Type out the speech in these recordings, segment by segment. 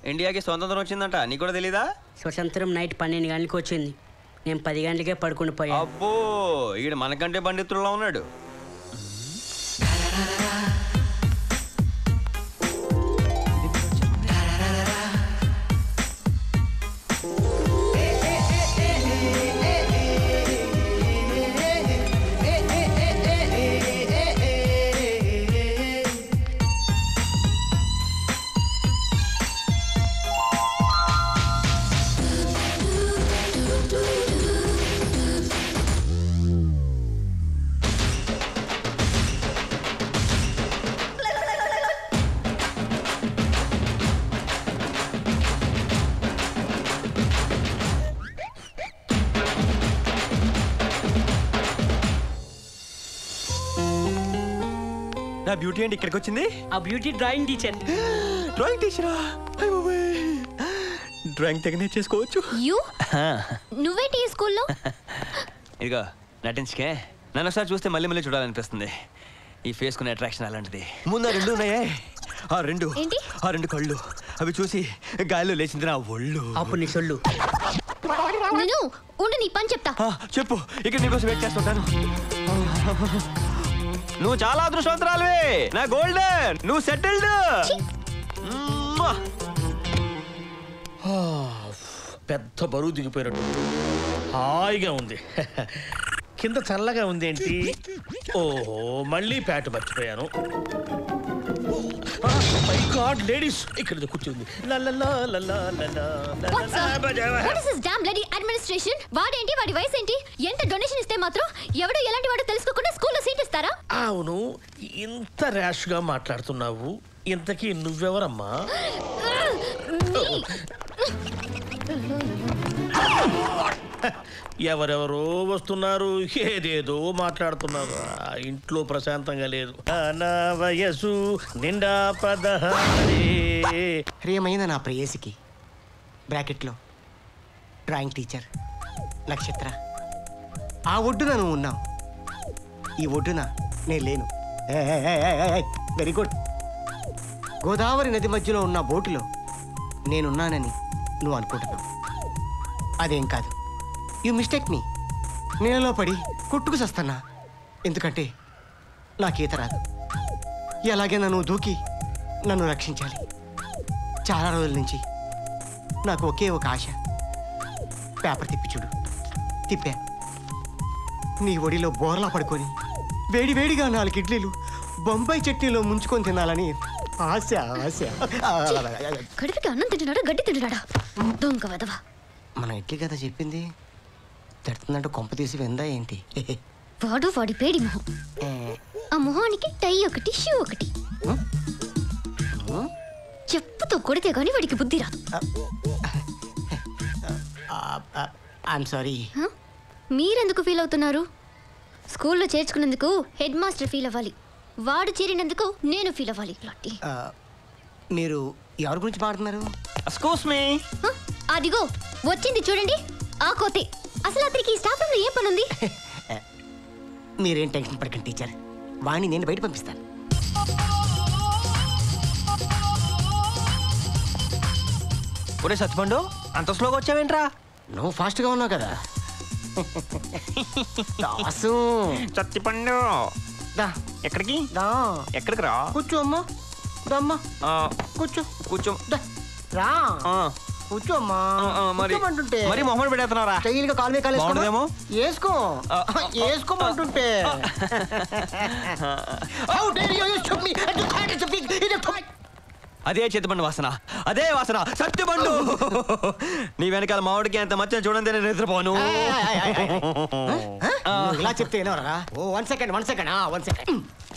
ఇండియాకి స్వతంత్రం వచ్చిందంట నీకు కూడా తెలీదా స్వతంత్రం నైట్ పన్నెండు గంటలకు వచ్చింది నేను పది గంటలకే పడుకుని పోయా అబ్బో ఈడు మనకంటే పండితుల్లో ఉన్నాడు నా బ్యూటీ ఏంటి ఇక్కడికి వచ్చింది ఆ బ్యూటీ డ్రాయింగ్ టీచర్ డ్రాయింగ్ టీచరా డ్రాయింగ్ తెగ నేర్చేసుకోవచ్చు యూ నువ్వేంటి ఈ స్కూల్లో ఇదిగో నటించకే నన్ను ఒకసారి చూస్తే మళ్ళీ మళ్ళీ చూడాలనిపిస్తుంది ఈ ఫేస్ కునే అట్రాక్షన్ అలాంటిది ముందు ఆ రెండు ఉన్నాయే ఆ రెండు ఏంటి? ఆ రెండు కళ్ళు అవి చూసి గాలిలో లేచింది నా ఒళ్ళు అప్పుడు నీ సొల్లు నేను ఉండు నీ పని చెప్తా ఆ, చెప్పు ఇక్కడ నీకోసం వెయిట్ చేస్తుంటాను నువ్వు చాలా అదృష్టవంతురాలివి నా గోల్డెన్ నువ్వు సెటిల్డ్ పెద్ద బరువు దిగిపోయినట్టు హాయిగా ఉంది కింద చల్లగా ఉంది ఏంటి ఓహో మళ్ళీ ప్యాట్ మర్చిపోయాను మై గాడ్ లేడీస్ ఇక్కడ కూర్చుంది లా లా లా లా లా లా లా లా What's law up? Law. What is this damn bloody administration? వాడేంటి వాడి వయసు ఏంటి ఎంత డొనేషన్ ఇస్తే మాత్రం ఎవడో ఎలాంటి వాడో తెలుసుకోకుండా స్కూల్లో సీట్ ఇస్తారా అవును ఇంత ర్యాష్ గా మాట్లాడుతున్నావు ఇంతకీ నువ్వెవరమ్మా ఎవరెవరో వస్తున్నారు ఏదేదో మాట్లాడుతున్నారు ఆ ఇంట్లో ప్రశాంతంగా లేదు ఆ నా వయసు నిండా పదహారే ప్రియమైన నా ప్రేయసికి బ్రాకెట్లో డ్రాయింగ్ టీచర్ నక్షత్ర ఆ ఒడ్డున నువ్వు ఉన్నావు ఈ ఒడ్డున నేను లేను వెరీ గుడ్ గోదావరి నది మధ్యలో ఉన్న బోటులో నేనున్నానని నువ్వు అనుకుంటున్నావు అదేం కాదు యు మిస్టేక్ మీ నీళ్ళలో పడి కొట్టుకు సస్తన్నా ఎందుకంటే నాకు ఈత రాదు ఎలాగైనా నువ్వు దూకి నన్ను రక్షించాలి చాలా రోజుల నుంచి నాకు ఒకే ఒక ఆశ పేపర్ తిప్పి చూడు తిప్పా నీ ఒడిలో బోర్లా పడుకొని వేడి వేడిగా నాలుగు ఇడ్లీలు బొంబాయి చట్నీలో ముంచుకొని తినాలని ఆశ ఆశ కడుపుకి అన్నం తింటున్నాడా గడ్డి తింటున్నాడా దొంగ వదవా మన ఇడ్లీ కదా చెప్పింది తిడుతుందంటే కొంప తీసి విందా ఏంటి వాడు వాడి పేడి మొహం ఏ, ఆ మొహానికి టై ఒకటి షూ ఒకటి చెప్పుతో కొడితే గాని వాడికి బుద్ధి రాదు ఐఎమ్ సారీ హ? మీరెందుకు ఫీల్ అవుతున్నారు స్కూల్లో చేర్చుకున్నందుకు హెడ్ మాస్టర్ ఫీల్ అవ్వాలి వాడు చేరినందుకు నేను ఫీల్ అవ్వాలి లట్టి మీరు ఎవరి గురించి మాట్లాడుతున్నారు ఎక్స్క్యూస్ మీ హ? అదిగో వచ్చింది చూడండి ఆ కోతే అసలు అతనికి ఈ స్టాఫ్ రూమ్ లో ఏం పని ఉంది మీరేం టెన్షన్ పడకండి టీచర్ వాణ్ణి నేను బయట పంపిస్తాను ఒరే సత్యపండు అంత స్లోగా వచ్చావేంట్రా నువ్వు ఫాస్ట్గా ఉన్నావు కదా దాసు సత్యపండు దా ఎక్కడికి దా ఎక్కడికి రా కూర్చో అమ్మా దమ్మా ఆ, కూర్చో కూర్చో దా రా ఆ, కూర్చో అమ్మా ఆ, ఆ, మరి కూర్చోమంటుంటే మరి మొహం పెడేస్తున్నారా స్టైల్ గా కాలు మీద కాలు వేసుకోమా? బాగుండదేమో? వేసుకో ఆ, వేసుకోమంటుంటే How dare you use me and you can't speak in a toy? అదే చేతిపండు వాసన అదే వాసన సత్యపండు నీ వెనకాల మామిడికి ఎంత మచ్చ చూడండి నేను నిద్రపోను నువ్వు ఇలా చెప్తే ఏనవరా ఓ one second one second one second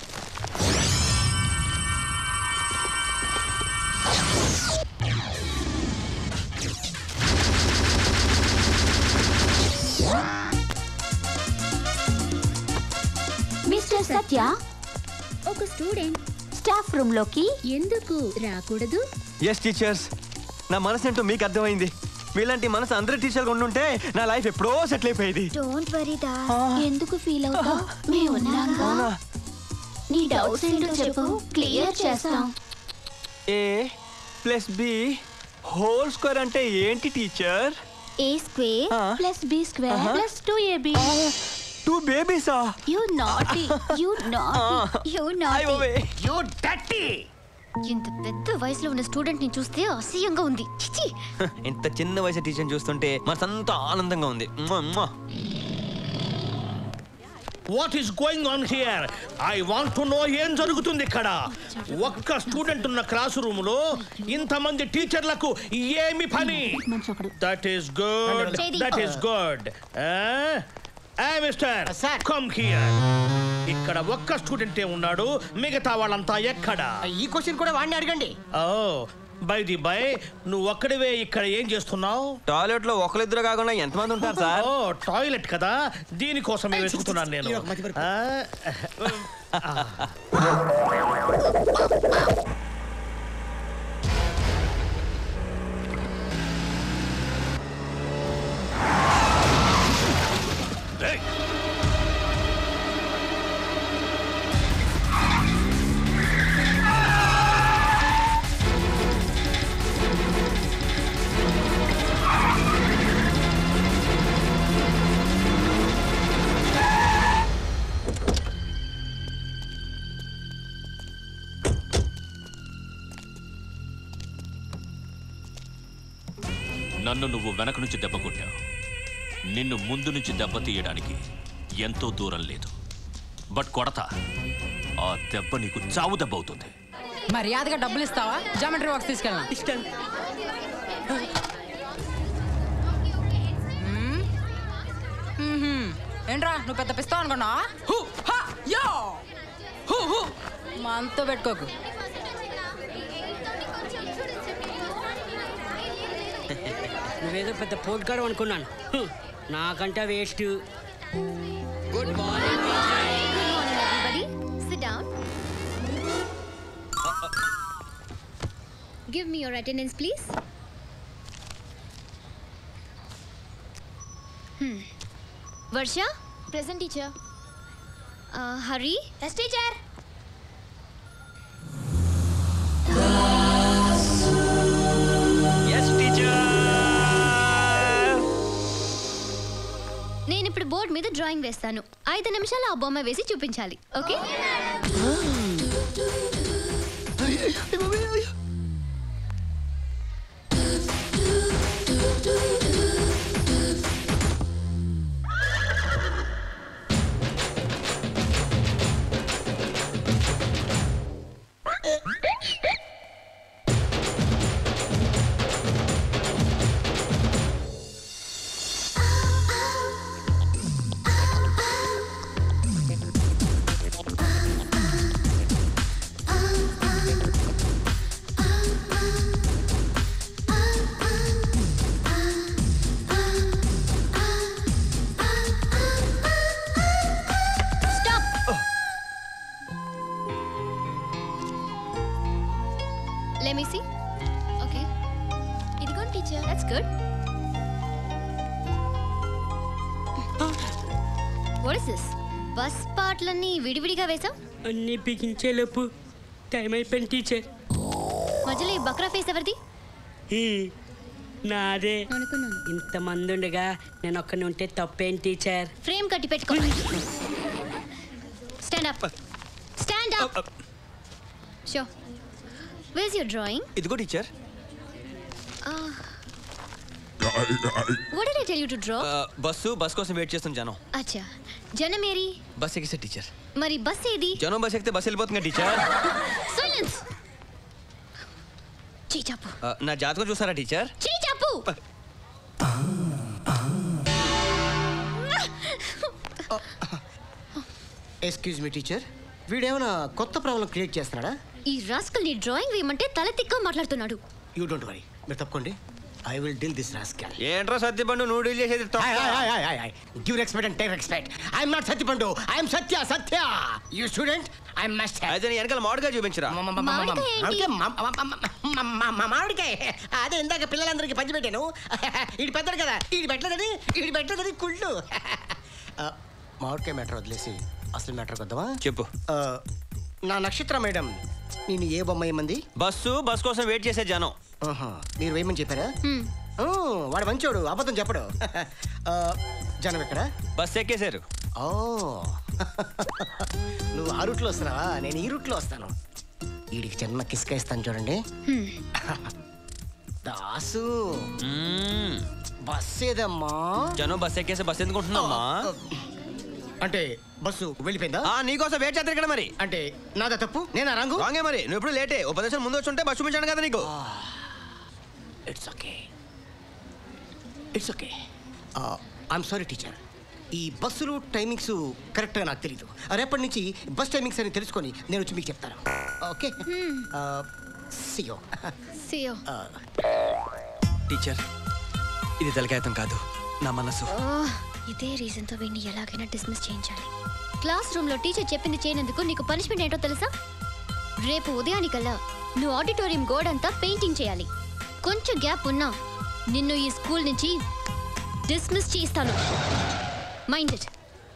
mister Satya ఒక స్టూడెంట్ స్టాఫ్ రూమ్ లోకి ఎందుకు రాకూడదు ఎస్ టీచర్స్ నా మనసు ఏంటో మీకు అర్థమైంది మీలాంటి మనసు అందరి టీచర్గా ఉండుంటే నా లైఫ్ ఎప్పుడో సెటిల్ అయిపోయేది డోంట్ వరీ దా ఎందుకు ఫీల్ అవుతా మేము ఉన్నాగా నీ డౌట్స్ ఏంటో చెప్పు క్లియర్ చేస్తాం a plus b whole square అంటే ఏంటి టీచర్ ఏ స్క్వేర్ ఆ. Plus b square plus two a b two బేబీసా you naughty you naughty you you డట్టి ఇంత పెద్ద వయసులో ఉన్న స్టూడెంట్ ని చూస్తే అసహ్యంగా ఉంది చిచి ఇంత చిన్న వయసు టీచర్ చూస్తుంటే మనసంతా ఆనందంగా ఉంది మ్వా, మ్వా. What is going on here I want to know ఏం జరుగుతుంది ఇక్కడ ఒక్క స్టూడెంట్ ఉన్న క్లాస్ రూమ్ లో ఇంతమంది టీచర్లకు ఏమి పని మనిషి ఒకడు దట్ ఈస్ గుడ్ చేది. That is good mister Sir. Come here ఇక్కడ ఒక్క స్టూడెంటే ఉన్నాడు మిగతా వాళ్ళంతా ఎక్కడ ఈ క్వశ్చన్ కూడా వాడిని అడగండి ఓ బై ది బై నువ్వు ఒక్కడివే ఇక్కడ ఏం చేస్తున్నావు టాయిలెట్ లో ఒకరిద్దరు కాకుండా ఎంతమంది ఉంటారు సార్ ఓ టాయిలెట్ కదా దీనికోసమే వెతుకుతున్నాను నేను ఇది ఒక మతి మరుపు. ఆ, నన్ను నువ్వు వెనక నుంచి దెబ్బ కొట్టావు నిన్ను ముందు నుంచి దెబ్బ తీయడానికి ఎంతో దూరం లేదు బట్ కొడతా ఆ దెబ్బ నీకు చావు దెబ్బ అవుతుంది మర్యాదగా డబ్బులు ఇస్తావా జామెట్రీ బాక్స్ తీసుకెళ్ళా ఇష్టం ఏంట్రా నువ్వు పెద్ద పిస్తావు అనుకున్నా హు, హా, యో! హు, హు. మనతో పెట్టుకోకు నువ్వేదో పెద్ద పోట్గాడు అనుకున్నాను హ్మ్. నాకంటే waste good morning everybody sit down give me your attendance please hmm varsha present teacher uh, hari yes teacher yes teacher నేను ఇప్పుడు బోర్డు మీద డ్రాయింగ్ వేస్తాను ఐదు నిమిషాలు ఆ బొమ్మ వేసి చూపించాలి okay stop let me see okay ఇదిగోండి teacher that's good what is this bus పాటలన్నీ విడివిడిగా వేసాం అన్నీ బిగించేలోపు టైం అయిపోయింది టీచర్ మధ్యలో ఈ బక్రా ఫేస్ ఎవరిది హ్మ్. నాదే అనుకున్నాను ఇంతమంది ఉండగా నేను ఒక్కని ఉంటే తప్పేం టీచర్ ఫ్రేమ్ కట్టి పెట్టుకో stand up stand up show వేస్ యువర్ డ్రాయింగ్ ఇదిగో teacher what did I tell you to draw bus bus కోసం వెయిట్ చేస్తున్న జనం అచ్చా జనమేరి బస్ ఎక్కిస్తే టీచర్ మరి బస్ ఏది జనం బస్ ఎక్కితే బస్ వెళ్ళిపోతుంది టీచర్ సైలెన్స్ చీచాపు నా జాతకం చూసారా టీచర్ చీచాపు ఎక్స్క్యూజ్ మీ టీచర్ వీడేమైనా కొత్త ప్రాబ్లం క్రియేట్ చేస్తున్నాడా ఈ రాస్కల్ నీ డ్రాయింగ్ వేయమంటే తల తిక్క మాట్లాడుతున్నాడు యూ డోంట్ వరీ మీరు తప్పుకోండి I will deal this rascal ఏంట్రా సత్యపండు నువ్వు డీల్ చేసేది తప్ప. Give respect and take respect I'm not Satyapandu I'm Satya Satya you student I'm master అయితే నీ వెనకాల మామిడిగా చూపించరా మామిడికాయ ఏంటి? మామిడికాయ అదే ఇందాక పిల్లలందరికీ పంచి పెట్టాను ఇది పెద్దడు కదా ఇది పెట్టలేదని ఇది పెట్టలేదని కుళ్ళు ఆ, మామిడికాయ మ్యాటర్ వదిలేసి అసలు మ్యాటర్ వద్దామా చెప్పు ఆ, నా నక్షత్ర మేడం నేను ఏ బొమ్మ ఏమంది బస్సు బస్ కోసం వెయిట్ చేసే జనం ఆహా, మీరు వేయమని చెప్పారా హ్మ్. ఓ, వాడు మంచోడు అబద్ధం చెప్పడు ఆ, జనం ఎక్కడ బస్ ఎక్కేశారు ఓ నువ్వు ఆ రూట్లో వస్తున్నావా నేను ఈ రూట్లో వస్తాను వీడికి చిన్న కిసుక ఇస్తాను చూడండి హ్మ్. దాసు మ్మ్. బస్ ఏదమ్మా జనం బస్ ఎక్కేసి బస్ ఎందుకు ఉంటున్నామ్మా అంటే బస్సు వెళ్ళిపోయిందా ఆ నీకోసం వెయిట్ చేస్తారు ఇక్కడ మరి అంటే నాదా తప్పు నేనా రంగు రాంగే మరి నువ్వు ఇప్పుడు లేటే ఓ పది నిమిషాలు ముందు వచ్చి ఉంటే బస్ చూపించాను కదా నీకు it's okay it's okay I'm sorry teacher ఈ బస్సులు టైమింగ్స్ కరెక్ట్గా నాకు తెలీదు రేపటి నుంచి బస్ టైమింగ్స్ అని తెలుసుకొని నేను వచ్చి మీకు చెప్తాను ఓకే సియో సియో టీచర్ ఇది తలకాయతం కాదు నా మనసు ఆ, ఇదే రీజన్తో వీడిని ఎలాగైనా డిస్మిస్ చేయించాలి క్లాస్ రూమ్లో టీచర్ చెప్పింది చేయనందుకు నీకు పనిష్మెంట్ ఏంటో తెలుసా రేపు ఉదయానికల్లా నువ్వు ఆడిటోరియం గోడంతా పెయింటింగ్ చేయాలి కొంచెం గ్యాప్ ఉన్నా నిన్ను ఈ స్కూల్ నుంచి డిస్మిస్ చేయిస్తాను మైండ్ ఇట్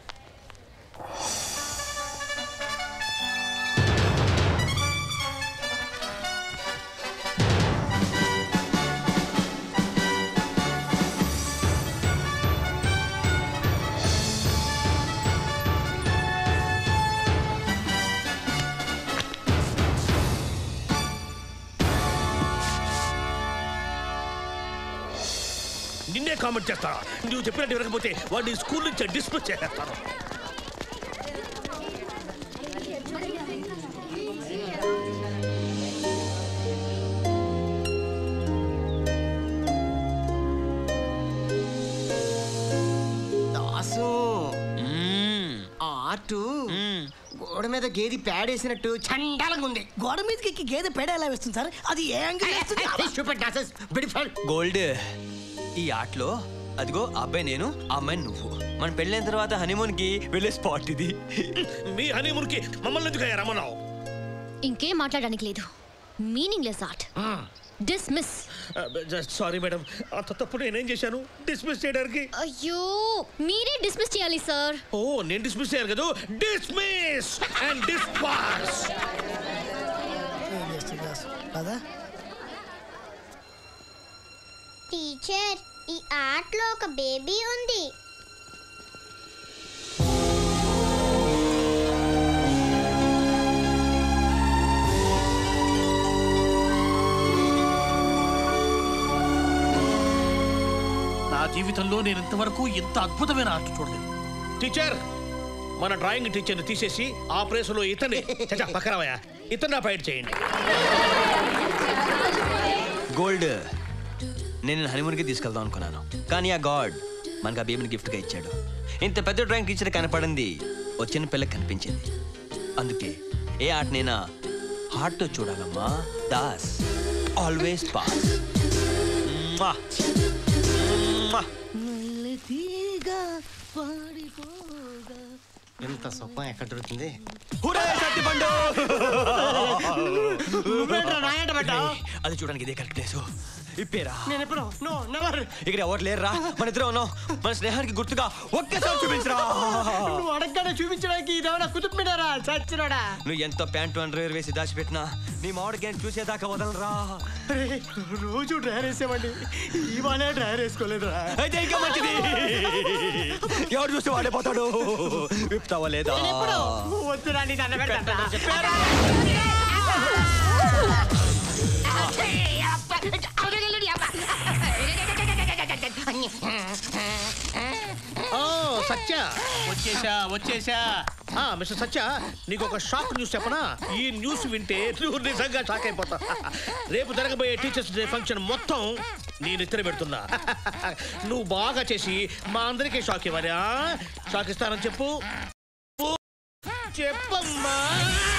నిన్నే కామెంట్ చేస్తారా నువ్వు చెప్పినట్టు వినకపోతే వాడిని స్కూల్ నుంచి డిస్మిస్ చేసేస్తాను దాసు మ్మ్. ఆ ఆర్టు మ్మ్. గోడ మీద గేది పేడేసినట్టు చండాలంగా ఉంది గోడ మీదకి ఎక్కి గేదె పేడ ఎలా వేస్తుంది సార్ అది ఏ యాంగిల్ వేస్తుంది? Stupid nonsense, beautiful. గోల్డ్ ఈ ఆటలో అదిగో ఆ అబ్బాయి నేను ఆ అమ్మాయి నువ్వు మన పెళ్ళైన తర్వాత హనీమూన్ కి వెళ్ళే స్పాట్ ఇది మీ హనీమూన్కి మమ్మల్ని ఎందుకు రమ్మన్నావు ఇంకేం మాట్లాడడానికి లేదు meaningless art dismiss sorry madam అంత తప్పు నేనేం చేశాను డిస్మిస్ చేయడానికి అయ్యో మీరే డిస్మిస్ చేయాలి సార్ ఓ నేను డిస్మిస్ చేయాలి కదా డిస్మిస్ అండ్ డిస్పాస్ ఏం చేస్తుంది దాసు? కదా టీచర్ ఈ ఆటలో ఒక బేబీ ఉంది నా జీవితంలో నేను ఇంతవరకు ఇంత అద్భుతమైన ఆట చూడలేదు టీచర్ మన డ్రాయింగ్ టీచర్ని తీసేసి ఆ ప్లేస్లో ఇతన్ని చచ్చా, పక్కనవయ్యా ఇతన్ని అపాయింట్ చేయండి గోల్డ్ నేను హనీమూన్ కి తీసుకెళ్దాం అనుకున్నాను కానీ ఆ గాడ్ మనకు ఆ బేబీని గిఫ్ట్ గా ఇచ్చాడు ఇంత పెద్ద డ్రాయింగ్ టీచర్ కనపడింది వచ్చిన పిల్లకి కనిపించింది అందుకే ఏ ఆటనైనా హార్ట్ తో చూడాలమ్మా దాస్ ఆల్వేస్ పాస్ ఇంత సొప్పం ఎక్కడ దొరుకుతుంది అది చూడడానికి ఇదే కరెక్ట్ ప్లేసు ఇప్పేరా నేను ఎప్పుడు నో నెవర్ ఇక్కడ ఎవరు లేరురా మన ఇద్దరం ఉన్నాం మన స్నేహానికి గుర్తుగా ఒక్కసారి చూపించరా నువ్వు అడగగానే చూపించడానికి ఇదేమైనా కుదుపుమిడారా చచ్చినోడా నువ్వు ఎంత ప్యాంటు అండర్వేర్ వేసి దాచిపెట్టినా నీ మామిడి గేమ్ చూసేదాకా వదలరా అరే, రోజు డ్రైవర్ వేసామండి ఇవాళ డ్రైవర్ వేసుకోలేదురా అయితే ఇంకా మంచిది ఎవరు చూస్తే వాడే పోతాడు విప్తావా లేదా వద్దురా నీ దండ పెడతా ఓ సత్య వచ్చేసా వచ్చేసా ఆ, మిస్టర్ సత్య నీకు ఒక షాక్ న్యూస్ చెప్పనా ఈ న్యూస్ వింటే నువ్వు నిజంగా షాక్ అయిపోతా రేపు జరగబోయే టీచర్స్ డే ఫంక్షన్ మొత్తం నేను ఇద్దరు పెడుతున్నా నువ్వు బాగా చేసి మా అందరికీ షాక్ ఇవ్వాలి ఆ? షాక్ ఇస్తానని చెప్పు చెప్పమ్మా